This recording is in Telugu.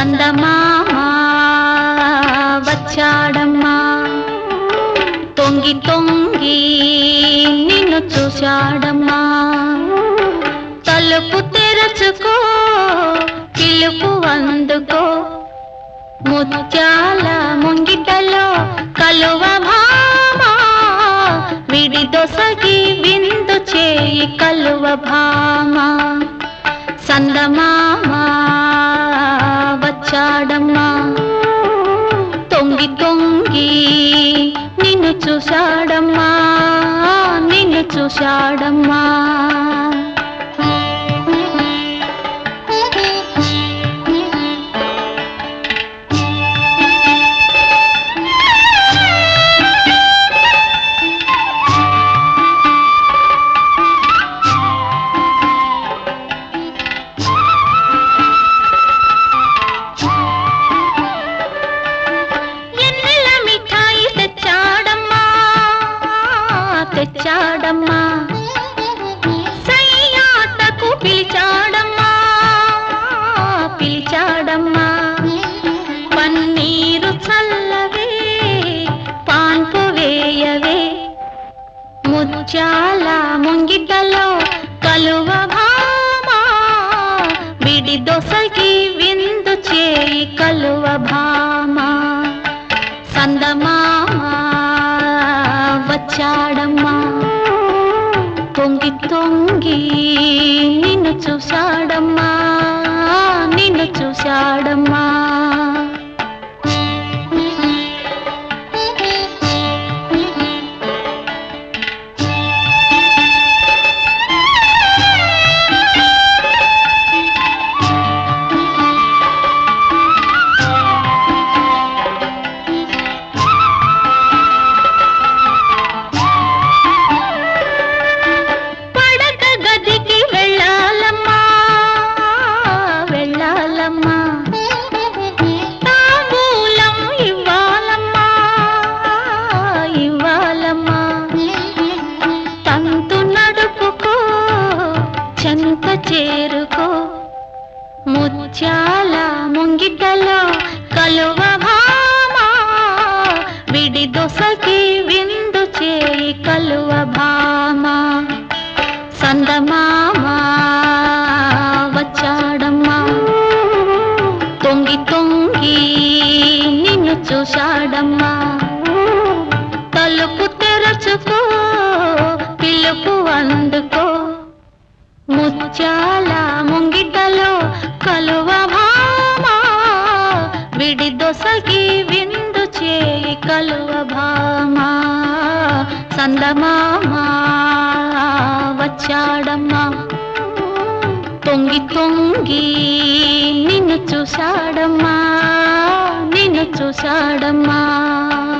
సందమామా వచ్చాడమ్మా తొంగి తొంగి నిన్ను చూశాడమ్మా తలుపు తెరచుకో పిలుపు అందుకో ముత్యాల ముంగిటలో కలువ భామా విడి దొసగి విందు చేయి కలువ భామా సందమామా వచ్చాడమ్మా తొంగి తొంగి నిన్ను చూశాడమ్మా నిన్ను చూశాడమ్మా ఎన్నెల మిఠాయి తెచ్చాడమ్మా తెచ్చాడమ్మా సయ్యాటకు పిలిచాడమ్మా పిలిచాడమ్మా పన్నీరు చల్లవే పాన్పు వేయవే ముత్యాల ముంగిటలో కలువ భామా విడి దొసకి విందు చేయి కలువ భామా సందమామా వచ్చాడమ్మా తొంగి తొంగి నిన్ను చూశాడమ్మా నిన్ను చూశాడమ్మా పడక గదికి వెళ్ళాలమ్మా వెళ్ళాలమ్మా తాంబూలం ఇవ్వాలమ్మా ఇవ్వాలమ్మా తంతు నడుపుకో చెంత చేరుకో ముత్యాల ముంగిటలో కలువ భామా విడి దొసకి విందు చేయి కలువ భామా సందమామా వచ్చాడమ్మా తొంగి తొంగి నిన్ను చూశాడమ్మా తలుపు తెరచుకో పిలుపు అందుకో ముత్యాల ముంగిటలో కలువ భామా విడి దొసగి విందు చేయి కలువ భామా సందమామా వచ్చాడమ్మా తొంగి తొంగి నిన్ను చూశాడమ్మా నిన్ను చూశాడమ్మా